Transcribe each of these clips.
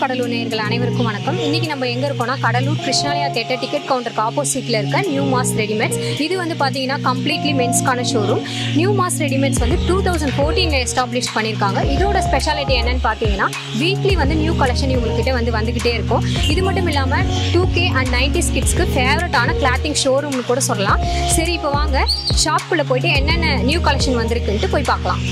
கடலூர் நேயர்கள் அனைவருக்கும் வணக்கம் இன்னைக்கு நம்ம எங்க இருக்கோம்னா கடலூர் கிருஷ்ணாலயா தேட்டர் டிக்கெட் கவுண்டருக்கு ஆப்போசிட்ல இருக்க நியூ மாஸ் ரெடிமேட்ஸ் இது வந்து பாத்தீங்கன்னா கம்ப்ளீட்லி மென்ஸ்க்கான ஷோரூம் நியூ மாஸ் ரெடிமேட்ஸ் வந்து டூ தௌசண்ட் ஃபோர்டீன்ல எஸ்டாப்ளிஷ் பண்ணியிருக்காங்க இதோட ஸ்பெஷாலிட்டி என்னன்னு பார்த்தீங்கன்னா வீக்லி வந்து நியூ கலெக்ஷன் இவங்ககிட்ட வந்து வந்துகிட்டே இருக்கும் இது மட்டும் இல்லாமல் டூ கே அண்ட் நைன்டி கிட்ஸ்க்கு ஃபேவரட்டான கிளாத்திங் ஷோரூம்னு கூட சொல்லலாம் சரி இப்போ வாங்க ஷாப்புக்குள்ளே போயிட்டு என்னென்ன நியூ கலெக்ஷன் வந்திருக்குன்ட்டு போய் பார்க்கலாம்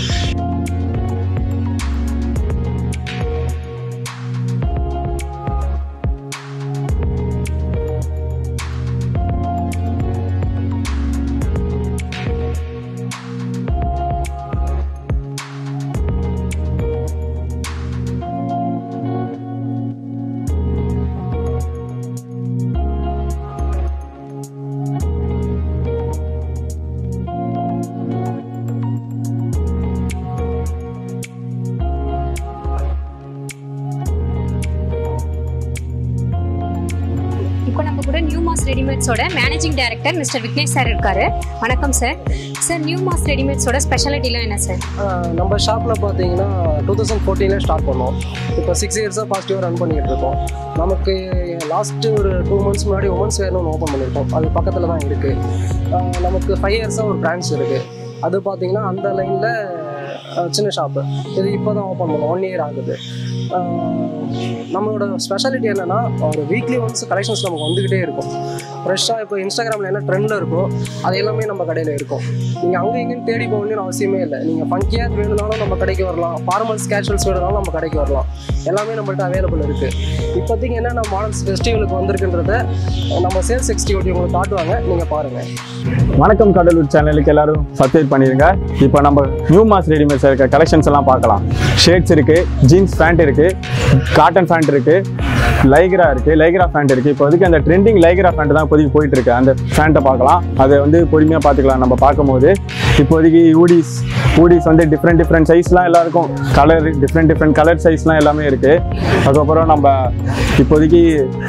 இப்போ நம்ம கூட நியூ மாஸ் ரெடிமேட்ஸோட managing director mister Vignesh sir இருக்காரு வணக்கம் சார் சார் நியூ மாஸ் ரெடிமேட்ஸோட ஸ்பெஷாலிட்டிலாம் என்ன சார் ஆஹ் நம்ம ஷாப்பில் பார்த்தீங்கன்னா டூ தௌசண்ட் ஃபோர்டீனில் ஸ்டார்ட் பண்ணோம் இப்போ சிக்ஸ் இயர்ஸாக பாசிட்டிவாக ரன் பண்ணிகிட்டு இருக்கோம் நமக்கு லாஸ்ட்டு ஒரு டூ மந்த்ஸ் முன்னாடி உமன்ஸ் வேர்னு ஒன்று ஓப்பன் பண்ணியிருக்கோம் அது பக்கத்தில் தான் இருக்குது நமக்கு ஃபைவ் இயர்ஸாக ஒரு பிரான்ச் இருக்குது அது பார்த்தீங்கன்னா அந்த லைனில் சின்ன ஷாப்பு இது இப்போ தான் ஓப்பன் பண்ணோம் ஒன் இயர் ஆகுது ஆஹ் நம்மளோட ஸ்பெஷாலிட்டி என்னென்னா ஒரு வீக்லி ஒன்ஸ் கலெக்ஷன்ஸ் நமக்கு வந்துக்கிட்டே இருக்கும் ஃப்ரெஷ்ஷாக இப்போ இன்ஸ்டாகிராமில் என்ன ட்ரெண்டில் இருக்கோ அது எல்லாமே நம்ம கடையில் இருக்கும் நீங்கள் அங்கே இங்கேயும் தேடி போக வேண்டிய அவசியமே இல்லை நீங்கள் ஃபங்கியாக வேணும்னாலும் நம்ம கடைக்கு வரலாம் ஃபார்மல்ஸ் கேஷுவல்ஸ் வேணும்னாலும் நம்ம கடைக்கு வரலாம் எல்லாமே நம்மள்ட்ட அவைலபிள் இருக்குது இப்போதைக்கு என்னென்ன மாடல்ஸ் ஃபெஸ்டிவலுக்கு வந்திருக்குன்றத நம்ம சேல்ஸ் எக்ஸ்டியூட்டிவ் உங்களுக்கு காட்டுவாங்க நீங்கள் பாருங்கள் வணக்கம் கடலூர் சேனலுக்கு எல்லாரும் சப்ஸ்கிரைப் பண்ணிடுங்க இப்போ நம்ம நியூ மாஸ் ரெடிமேட்ஸ் இருக்க கலெக்ஷன்ஸ் எல்லாம் பார்க்கலாம் ஷேர்ட்ஸ் இருக்கு ஜீன்ஸ் பேண்ட் இருக்கு காட்டன் பேண்ட் இருக்கு லைக்ரா இருக்கு லைக்ரா பேண்ட் இருக்கு இப்போதைக்கு அந்த ட்ரெண்டிங் லைக்ரா பேண்ட் தான் இப்போதைக்கு போயிட்டு இருக்கு அந்த பேண்ட்டை பார்க்கலாம் அதை வந்து பொறுமையாக பார்த்துக்கலாம் நம்ம பார்க்கும்போது இப்போதைக்கு ஊடிஸ் ஊடிஸ் வந்து டிஃப்ரெண்ட் டிஃப்ரெண்ட் சைஸ்லாம் எல்லாம் இருக்கும் கலர் டிஃப்ரெண்ட் டிஃப்ரெண்ட் கலர் சைஸ்லாம் எல்லாமே இருக்கு அதுக்கப்புறம் நம்ம இப்போதைக்கு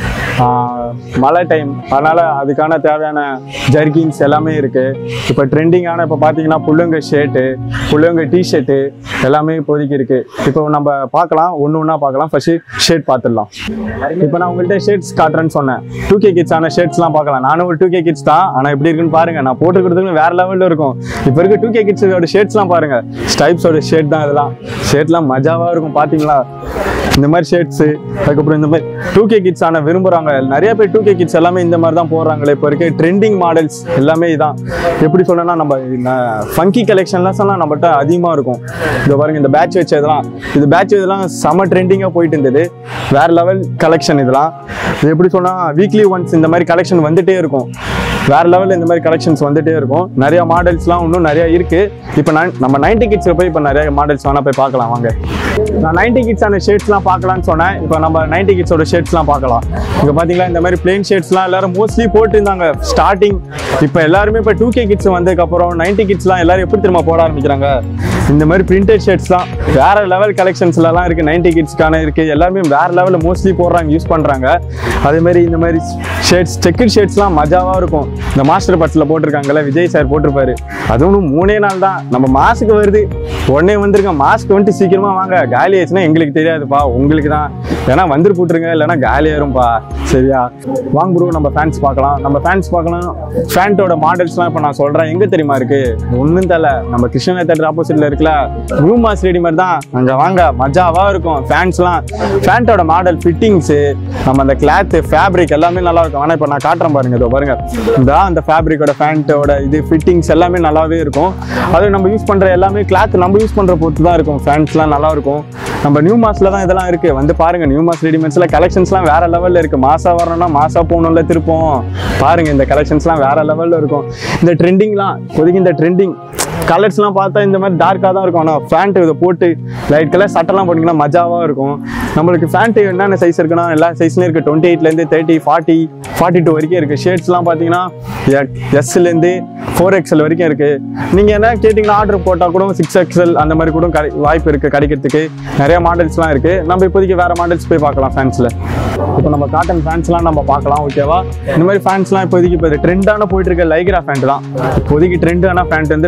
ஆஹ், மழை டைம் அதனால அதுக்கான தேவையான ஜர்கின்ஸ் எல்லாமே இருக்கு இப்போ ட்ரெண்டிங்கான இப்போ பார்த்தீங்கன்னா புள்ளுங்க ஷர்ட்டு புள்ளுங்க டிஷர்ட்டு எல்லாமே இப்போதைக்கு இருக்கு இப்போ நம்ம பார்க்கலாம் ஒன்று ஒன்றா பார்க்கலாம் ஃபர்ஸ்ட் ஷர்ட் பார்த்துடலாம் இப்போ நான் உங்கள்கிட்ட ஷர்ட்ஸ் காட்டுறேன்னு சொன்னேன் டூ கே கிட்ஸான ஷர்ட்ஸ்லாம் பார்க்கலாம் நானும் ஒரு டூ கே கிட்ஸ் தான் ஆனால் எப்படி இருக்குன்னு பாருங்க நான் போட்டுக்கிறதுக்கு வேற லெவலில் இருக்கும் இப்போ இருக்க டூ கே கிட்ஸோட ஷர்ட்ஸ்லாம் பாருங்க ஸ்டைப்ஸோட ஷர்ட் தான் இதெல்லாம் ஷர்ட்லாம் மஜாவாக இருக்கும் பார்த்தீங்களா இந்த மாதிரி ஷர்ட்ஸு அதுக்கப்புறம் இந்த மாதிரி டூ கே கிட்ஸ் ஆன விரும்புகிறாங்க நிறைய பேர் டூ கே கிட்ஸ் எல்லாமே இந்த மாதிரி தான் போடுறாங்களே இப்போ இருக்க ட்ரெண்டிங் மாடல்ஸ் எல்லாமே இதான் எப்படி சொல்லணும்னா நம்ம ஃபங்கி கலெக்ஷன்லாம் சொன்னால் நம்மகிட்ட அதிகமாக இருக்கும் இந்த பாருங்க இந்த பேட்ச் வச்ச இதெல்லாம் இது பேட்ச் இதெல்லாம் செம ட்ரெண்டிங்காக போயிட்டு இருந்தது வேற லெவல் கலெக்ஷன் இதெல்லாம் இது எப்படி சொன்னால் வீக்லி ஒன்ஸ் இந்த மாதிரி கலெக்ஷன் வந்துட்டே இருக்கும் வேற லெவலில் இந்த மாதிரி கலெக்ஷன்ஸ் வந்துட்டே இருக்கும் நிறைய மாடல்ஸ்லாம் இன்னும் நிறைய இருக்கு இப்போ நான் நம்ம நைன்டி கிட்ஸில் போய் இப்போ நிறைய மாடல்ஸ் வேணா போய் பார்க்கலாம் வாங்க நான் நைன்டி கிட்ஸான ஷர்ட்ஸ்லாம் பார்க்கலாம்னு சொன்னேன் இப்போ நம்ம நைன்டி கிட்ஸோட ஷர்ட்ஸ்லாம் பார்க்கலாம் இப்போ பார்த்தீங்களா இந்த மாதிரி பிளேன் ஷர்ட்ஸ்லாம் எல்லாரும் மோஸ்ட்லி போட்டுருந்தாங்க ஸ்டார்டிங் இப்போ எல்லாருமே இப்போ டூ கே கிட்ஸ் வந்ததுக்கப்புறம் நைன்டி கிட்ஸ்லாம் எல்லாரும் எப்படி திரும்ப போட ஆரம்பிக்கிறாங்க இந்த மாதிரி பிரிண்டட் ஷர்ட்ஸ்லாம் வேற லெவல் கலெக்ஷன்ஸ்லாம் இருக்கு நைன்டி கிட்ஸ்க்கான இருக்கு எல்லாருமே வேற லெவலில் மோஸ்ட்லி போடுறாங்க யூஸ் பண்றாங்க அதே மாதிரி இந்த மாதிரி ஷர்ட்ஸ் செக்கட் ஷர்ட்ஸ்லாம் மஜாவா இருக்கும் இந்த மாஸ்டர் பட்ஸ்ல போட்டிருக்காங்கல்ல விஜய் சார் போட்டிருப்பாரு அதுவும் இன்னும் மூணே நாள் தான் நம்ம மாஸ்க்கு வருது உடனே வந்திருக்க மாஸ்க் வந்துட்டு சீக்கிரமா வாங்க காலி ஆயிடுச்சுன்னா எங்களுக்கு தெரியாதுப்பா உங்களுக்கு தான் ஏன்னா வந்துரு போட்டுருங்க இல்லைன்னா காலி ஆயிரும்பா சரியா வாங்க ப்ரோ நம்ம ஃபேன்ஸ் பார்க்கலாம் நம்ம ஃபேன்ஸ் பார்க்கலாம் ஃபேன்ட்டோட மாடல்ஸ்லாம் இப்போ நான் சொல்றேன் எங்க தெரியுமா இருக்கு ஒன்றும் தெரியல நம்ம கிருஷ்ணா தேட்டர் ஆப்போசிட்ல இருக்குல்ல நியூ மாஸ் ரெடிமேட் தான் அங்க வாங்க மஜாவா இருக்கும் ஃபேன்ஸ்லாம் ஃபேன்ட்டோட மாடல் ஃபிட்டிங்ஸ் நம்ம அந்த கிளாத் ஃபேப்ரிக் எல்லாமே நல்லா இருக்கும் ஆனா இப்போ நான் காட்டுறேன் பாருங்க இதோ பாருங்க இந்த அந்த ஃபேப்ரிக்கோட ஃபேண்ட்டோட இது ஃபிட்டிங்ஸ் எல்லாமே நல்லாவே இருக்கும் அது நம்ம யூஸ் பண்ற எல்லாமே கிளாத் நம்ம யூஸ் பண்ற பொறுத்து தான் இருக்கும் ஃபேன்ஸ்லாம் நல்லா இருக்கும் நம்ம நியூ மாஸ்ல தான் இதெல்லாம் இருக்கு வந்து பாருங்க நியூ மாஸ் ரெடிமேட்ஸ்ல கலெக்ஷன்ஸ்லாம் வேற லெவல்ல இருக்கு மாசா வரணும்னா மாசா போகணும்ல திருப்போம் பாருங்க இந்த கலெக்ஷன்ஸ்லாம் வேற லெவல்ல இருக்கும் இந்த ட்ரெண்டிங்லாம் இப்போதைக்கு இந்த ட்ரெண்டிங் கலர்ஸ்லாம் பார்த்தா இந்த மாதிரி டார்க்காக தான் இருக்கும் ஆனால் ஃபேண்ட் இதை போட்டு லைட் கலர் சட்டெல்லாம் போட்டிங்கன்னா மஜாவாக இருக்கும் நம்மளுக்கு ஃபேண்ட் என்னென்ன சைஸ் இருக்குன்னா எல்லா சைஸ்லையும் இருக்குது டுவெண்ட்டி எயிட்லேருந்து தேர்ட்டி ஃபார்ட்டி ஃபார்ட்டி டூ வரைக்கும் இருக்குது ஷேர்ட்ஸ்லாம் பார்த்தீங்கன்னா எஸ்லேருந்து ஃபோர் எக்ஸ்எல் வரைக்கும் இருக்குது நீங்கள் என்ன கேட்டிங்கன்னா ஆர்டர் போட்டால் கூட சிக்ஸ் எக்ஸ்எல் அந்த மாதிரி கூட கிடை வாய்ப்பு இருக்குது கிடைக்கிறதுக்கு நிறைய மாடல்ஸ்லாம் இருக்குது நம்ம இப்போதைக்கு வேறு மாடல்ஸ் போய் பார்க்கலாம் ஃபேன்ஸில் இப்போ நம்ம காட்டன் ஃபேன்ஸ்லாம் நம்ம பார்க்கலாம் ஓகேவா இந்த மாதிரி ஃபேன்ஸ்லாம் இப்போதைக்கு இப்போ ட்ரெண்டான போயிட்டு இருக்க லைக்ரா ஃபேண்ட் தான் இப்போதைக்கு ட்ரெண்டான ஃபேண்ட் வந்து Lycra pant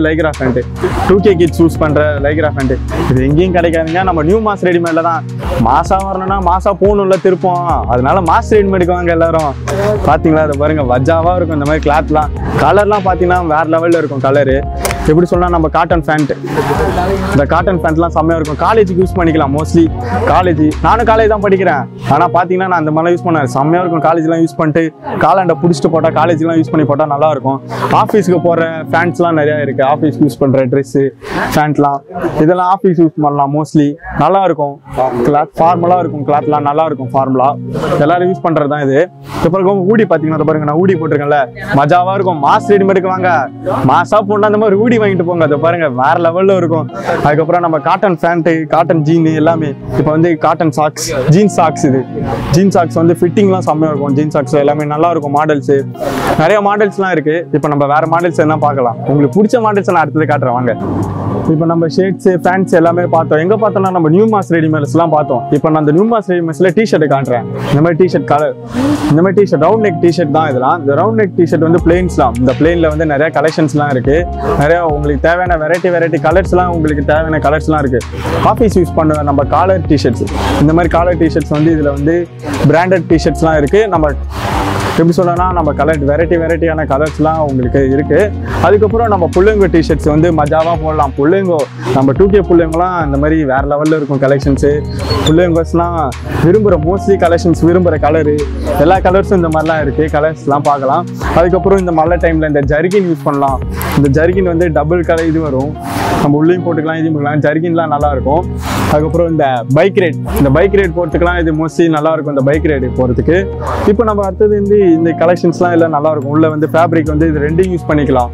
pant two K kids use பண்ணுற லைக்ரா ஃபேண்ட்டு இது எங்கேயும் கிடைக்காதுங்க நம்ம நியூ மாஸ் ரெடிமேடில் தான் மாசா வரணும்னா மாசா போகணும்ல திருப்போம் அதனால மாஸ் ரெடிமேடுக்கு வாங்க எல்லாரும் பார்த்தீங்களா அதை பாருங்க வஜாவாக இருக்கும் இந்த மாதிரி கிளாத்லாம் கலர்லாம் பார்த்தீங்கன்னா வேற லெவலில் இருக்கும் கலரு எப்படி சொல்லலாம் நம்ம காட்டன் ஃபேண்ட் இந்த காட்டன் ஃபேண்ட்லாம் செம்மையாக இருக்கும் காலேஜுக்கு யூஸ் பண்ணிக்கலாம் மோஸ்ட்லி காலேஜ் நானும் காலேஜ் தான் படிக்கிறேன் ஆனால் பார்த்தீங்கன்னா நான் அந்த மாதிரிலாம் யூஸ் பண்ணேன் செம்மையாக இருக்கும் காலேஜ்லாம் யூஸ் பண்ணிட்டு காலாண்டை பிடிச்சிட்டு போட்டால் காலேஜ்லாம் யூஸ் பண்ணி போட்டால் நல்லா இருக்கும் ஆஃபீஸுக்கு போகிற ஃபேண்ட்ஸ்லாம் நிறையா இருக்குது ஆஃபீஸ் யூஸ் பண்ணுற ட்ரெஸ்ஸு ஃபேண்ட்லாம் இதெல்லாம் ஆஃபீஸ் யூஸ் பண்ணலாம் மோஸ்ட்லி நல்லா இருக்கும் கிளாத் ஃபார்மலாக இருக்கும் கிளாத்லாம் நல்லா இருக்கும் ஃபார்முலா எல்லாரும் யூஸ் பண்ணுறது தான் இது அப்புறம் ஊடி பார்த்தீங்கன்னா அதை பாருங்க நான் ஊடி போட்டிருக்கேன்ல மஜாவாக இருக்கும் மாஸ் ரெடிமேடுக்கு வாங்க மாசா போனா அந்த மாதிரி ஊடி வாங்கிட்டு போங்க அதை பாருங்க வேற லெவல்ல இருக்கும் அதுக்கப்புறம் நம்ம காட்டன் ஃபேண்ட்டு காட்டன் ஜீன் எல்லாமே இப்போ வந்து காட்டன் சாக்ஸ் ஜீன் சாக்ஸ் இது ஜீன் சாக்ஸ் வந்து ஃபிட்டிங்லாம் செம்மையா இருக்கும் ஜீன் சாக்ஸ் எல்லாமே நல்லா இருக்கும் மாடல்ஸ் நிறைய மாடல்ஸ்லாம் இருக்கு இப்போ நம்ம வேற மாடல்ஸ் என்ன பார்க்கலாம் உங்களுக்கு பிடிச்ச மாடல்ஸ் நான் அடுத்தது காட்டுறேன் வாங்க இப்போ நம்ம ஷர்ட்ஸ் ஃபேன்ஸ் எல்லாமே பார்த்தோம் எங்க பார்த்தோம்னா நம்ம நியூ மாஸ் ரெடிமேட்ஸ்லாம் பார்த்தோம் இப்போ நான் அந்த நியூ மாஸ் ரெடிமேட்ஸ்ல டிஷர்ட் காட்டுறேன் இந்த மாதிரி டிஷர்ட் கலர் இந்த மாதிரி டிஷர்ட் ரவுண்ட் நெக் டிஷர்ட் தான் இதெல்லாம் இந்த ரவுண்ட் நெக் டிஷர்ட் வந்து பிளேன்ஸ்லாம் இந்த பிளேன்ல வந்து நிறைய கலெக்ஷன்ஸ்லாம் இருக்கு நிறைய உங்களுக்கு தேவையான வெரைட்டி வெரைட்டி கலர்ஸ்லாம் உங்களுக்கு தேவையான கலர்ஸ்லாம் இருக்கு ஆஃபீஸ் யூஸ் பண்ணுற நம்ம காலர் டிஷர்ட்ஸ் இந்த மாதிரி காலர் டிஷர்ட்ஸ் வந்து இதுல வந்து பிராண்டட் டிஷர்ட்ஸ்லாம் இருக்கு நம்ம எப்படி சொல்லணும்னா நம்ம கலர் வெரைட்டி வெரைட்டியான கலர்ஸ்லாம் உங்களுக்கு இருக்கு அதுக்கப்புறம் நம்ம புள்ளைங்க டிஷர்ட்ஸ் வந்து மஜாவாக போடலாம் புள்ளைங்கோ நம்ம டூ கே புள்ளைங்கலாம் இந்த மாதிரி வேற லெவலில் இருக்கும் கலெக்ஷன்ஸு புள்ளைங்கஸ்லாம் விரும்புகிற மோஸ்ட்லி கலெக்ஷன்ஸ் விரும்புகிற கலரு எல்லா கலர்ஸும் இந்த மாதிரிலாம் இருக்குது கலர்ஸ்லாம் பார்க்கலாம் அதுக்கப்புறம் இந்த மழை டைமில் இந்த ஜர்கின் யூஸ் பண்ணலாம் இந்த ஜர்கின் வந்து டபுள் கலர் இது வரும் நம்ம உள்ளேயும் போட்டுக்கலாம் இதையும் போட்டுக்கலாம் ஜர்கின்லாம் நல்லா இருக்கும் அதுக்கப்புறம் இந்த பைக் ரைட் இந்த பைக் ரைட் போகிறதுக்குலாம் இது மோஸ்ட்லி நல்லா இருக்கும் இந்த பைக் ரைடு போகிறதுக்கு இப்போ நம்ம அடுத்தது வந்து இந்த கலெக்ஷன்ஸ்லாம் எல்லாம் நல்லா இருக்கும் உள்ள வந்து ஃபேப்ரிக் வந்து இது ரெண்டையும் யூஸ் பண்ணிக்கலாம்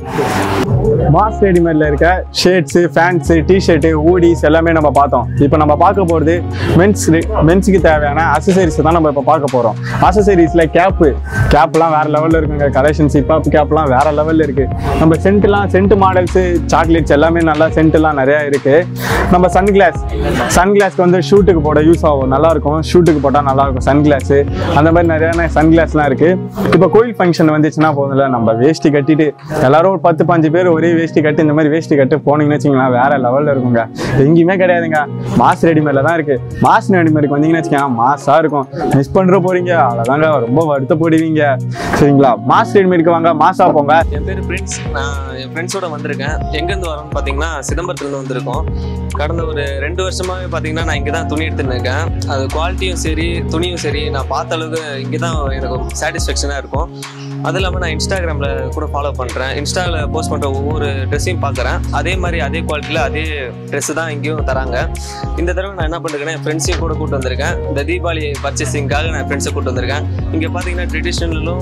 மாஸ் ரெடிமேட்ல இருக்க ஷர்ட்ஸு ஃபேண்ட்ஸு டிஷர்ட்டு ஊடிஸ் எல்லாமே நம்ம பார்த்தோம் இப்போ நம்ம பார்க்க போகிறது மென்ஸ் மென்ஸுக்கு தேவையான அசசரிஸ் தான் நம்ம இப்போ பார்க்க போகிறோம் அசசரிஸில் கேப்பு கேப்லாம் வேற லெவலில் இருக்குங்க கலெக்ஷன்ஸ் இப்போ கேப்லாம் வேற லெவலில் இருக்கு நம்ம சென்ட்லாம் சென்ட் மாடல்ஸு சாக்லேட்ஸ் எல்லாமே நல்லா சென்ட்லாம் நிறையா இருக்கு நம்ம சன் கிளாஸ் சன் கிளாஸ்க்கு வந்து ஷூட்டுக்கு போட யூஸ் ஆகும் நல்லா இருக்கும் ஷூட்டுக்கு போட்டால் நல்லா இருக்கும் சன் கிளாஸ் அந்த மாதிரி நிறைய சன் கிளாஸ்லாம் இருக்கு இப்போ கோயில் ஃபங்க்ஷன் வந்துச்சுன்னா போதும்ல நம்ம வேஷ்டி கட்டிட்டு எல்லாரும் ஒரு பத்து பாஞ்சு பேர் ஒரே வேஷ்டி கட்டி இந்த மாதிரி வேஷ்டி கட்டு போனீங்கன்னு வச்சுங்களேன் வேற லெவலில் இருக்குங்க எங்கேயுமே கிடையாதுங்க மாஸ் ரெடிமேட்ல தான் இருக்கு மாஸ் ரெடிமேடுக்கு வந்தீங்கன்னு வச்சுக்கோங்க மாஸா இருக்கும் மிஸ் பண்ற போறீங்க அவ்வளோதாங்க ரொம்ப வருத்தப்படுவீங்க சரிங்களா மாஸ் ரெடிமேடுக்கு வாங்க மாசா போங்க என் பேர் பிரின்ஸ் நான் என் ஃப்ரெண்ட்ஸோட வந்திருக்கேன் எங்கேருந்து வரோம்னு பார்த்தீங்கன்னா சிதம்பரத்துலேருந்து வந்திருக்கோம் கடந்த ஒரு ரெண்டு வருஷமாவே பார்த்தீங்கன்னா நான் இங்கே தான் துணி எடுத்துன்னு இருக்கேன் அது குவாலிட்டியும் சரி துணியும் சரி நான் பார்த்த அளவுக்கு இங்கே தான் எனக்கு சாட்டிஸ்ஃபேக்ஷனாக இருக்கும் அது இல்லாமல் நான் இன்ஸ்டாகிராமில் கூட ஃபாலோ பண்ணுறேன் இன்ஸ்டாவில் போஸ்ட் பண்ணுற ஒவ்வொரு ட்ரெஸ்ஸையும் பார்க்குறேன் அதே மாதிரி அதே குவாலிட்டியில் அதே ட்ரெஸ்ஸு தான் இங்கேயும் தராங்க இந்த தடவை நான் என்ன பண்ணிருக்கேன் என் ஃப்ரெண்ட்ஸையும் கூட கூட்டு வந்திருக்கேன் இந்த தீபாவளி பர்ச்சேசிங்காக நான் ஃப்ரெண்ட்ஸை கூட்டு வந்திருக்கேன் இங்கே பார்த்தீங்கன்னா ட்ரெடிஷ்னலும்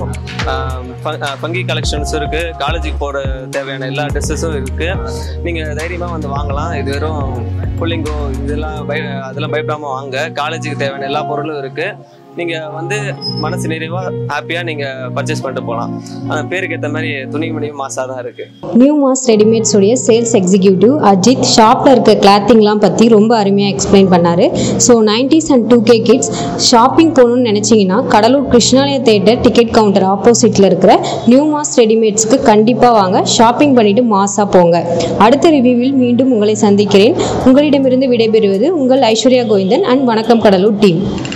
ஃபங்கி கலெக்ஷன்ஸும் இருக்குது காலேஜுக்கு போட தேவையான எல்லா ட்ரெஸ்ஸஸும் இருக்குது நீங்கள் தைரியமாக வந்து வாங்கலாம் இது வெறும் புள்ளிங்கோ இதெல்லாம் பய அதெல்லாம் பயப்படாமல் வாங்க காலேஜுக்கு தேவையான எல்லா பொருளும் இருக்குது நீங்கள் வந்து மனசு நிறைவாக ஹாப்பியாக நீங்கள் பர்ச்சேஸ் பண்ணிட்டு போகலாம் அந்த பேருக்கு ஏற்ற மாதிரி துணிமணியும் மாசாக தான் இருக்குது நியூ மாஸ் ரெடிமேட்ஸ் உடைய சேல்ஸ் எக்ஸிக்யூட்டிவ் அஜித் ஷாப்பில் இருக்க கிளாத்திங்லாம் பற்றி ரொம்ப அருமையாக எக்ஸ்பிளைன் பண்ணார் so nineties and two K kids shopping போகணும்னு நினச்சிங்கன்னா Cuddalore Krishnalaya theatre ticket counter ஆப்போசிட்டில் இருக்கிற நியூ மாஸ் ரெடிமேட்ஸ்க்கு கண்டிப்பாக வாங்க ஷாப்பிங் பண்ணிவிட்டு மாஸாக போங்க அடுத்த ரிவ்யூவில் மீண்டும் உங்களை சந்திக்கிறேன் உங்களிடமிருந்து விடைபெறுவது உங்கள் ஐஸ்வர்யா கோவிந்தன் அண்ட் வணக்கம் கடலூர் டீம்